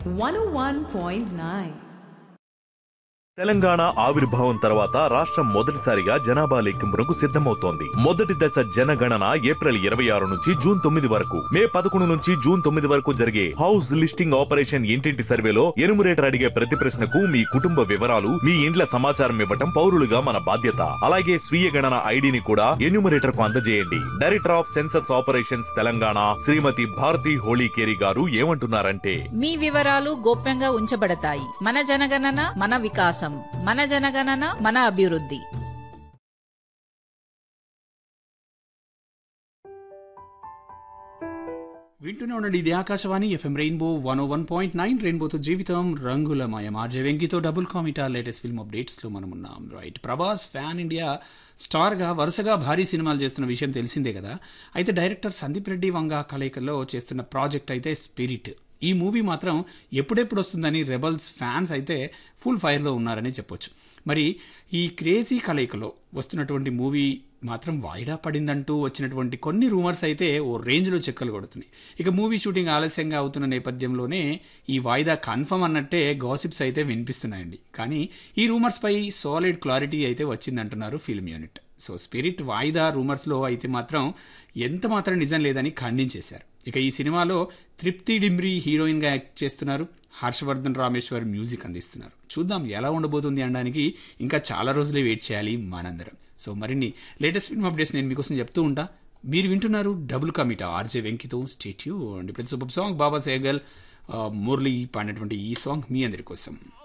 101.9. తెలంగాణ ఆవిర్భావం తర్వాత రాష్ట్రం మొదటిసారిగా జనాభా లెక్కింపునకు సిద్ధమవుతోంది మొదటి దశ జనగణన ఏప్రిల్ ఇరవై ఆరు నుంచి జూన్ తొమ్మిది వరకు మే పదకొండు నుంచి జూన్ తొమ్మిది వరకు జరిగే హౌస్ లిస్టింగ్ ఆపరేషన్ ఇంటింటి సర్వేలో ఎనుమరేటర్ అడిగే ప్రతి ప్రశ్నకు మీ కుటుంబ వివరాలు మీ ఇండ్ల సమాచారం ఇవ్వటం పౌరులుగా మన బాధ్యత అలాగే స్వీయ గణన ఐడిని కూడా ఎన్యూమరేటర్ కు అందజేయండి director of census operations Telangana Shrimati Bharati Holikeri garu ఏమంటున్నారంటే మీ వివరాలు గోప్యంగా ఉంచబడతాయి మన జనగణన మన వికాసం మన జనగణన మన అభివృద్ధి వింటూనే ఉండండి ఇది Akashvani FM Rainbow one O one point nine రెయిన్బోతో జీవితం రంగులమయం ఆర్జే వెంకితో డబుల్ కామిటా లేటెస్ట్ ఫిల్మ్ అప్డేట్స్లో మనం ఉన్నాం రైట్ ప్రభాస్ ఫ్యాన్ ఇండియా స్టార్గా వరుసగా భారీ సినిమాలు చేస్తున్న విషయం తెలిసిందే కదా అయితే డైరెక్టర్ సందీప్ రెడ్డి వంగ కలయికల్లో చేస్తున్న ప్రాజెక్ట్ అయితే స్పిరిట్ ఈ మూవీ మాత్రం ఎప్పుడెప్పుడు వస్తుందని రెబల్స్ ఫ్యాన్స్ అయితే ఫుల్ ఫైర్లో ఉన్నారని చెప్పొచ్చు మరి ఈ క్రేజీ కలయికలో వస్తున్నటువంటి మూవీ మాత్రం వాయిదా పడిందంటూ వచ్చినటువంటి కొన్ని రూమర్స్ అయితే ఓ రేంజ్లో చెక్కలు కొడుతున్నాయి ఇక మూవీ షూటింగ్ ఆలస్యంగా అవుతున్న నేపథ్యంలోనే ఈ వాయిదా కన్ఫర్మ్ అన్నట్టే గాసిప్స్ అయితే వినిపిస్తున్నాయండి కానీ ఈ రూమర్స్పై సాలిడ్ క్లారిటీ అయితే వచ్చిందంటున్నారు ఫిల్మ్ యూనిట్ సో స్పిరిట్ వాయిదా రూమర్స్లో అయితే మాత్రం ఎంత మాత్రం నిజం లేదని ఖండించేశారు ఇక ఈ సినిమాలో తృప్తి డిమ్రీ హీరోయిన్గా యాక్ట్ చేస్తున్నారు హర్షవర్ధన్ రామేశ్వర్ మ్యూజిక్ అందిస్తున్నారు చూద్దాం ఎలా ఉండబోతుంది అనడానికి ఇంకా చాలా రోజులే వెయిట్ చేయాలి మనందరం సో మరిన్ని లేటెస్ట్ ఫిల్మ్ అప్డేట్స్ నేను మీకోసం చెప్తూ ఉంటా మీరు వింటున్నారు డబుల్ కమిటా ఆర్జే వెంకితో స్టేట్యూ అండ్ ఇప్పుడు సూపర్ సాంగ్ బాబా సేగల్ మురళి పాడినటువంటి ఈ సాంగ్ మీ అందరి కోసం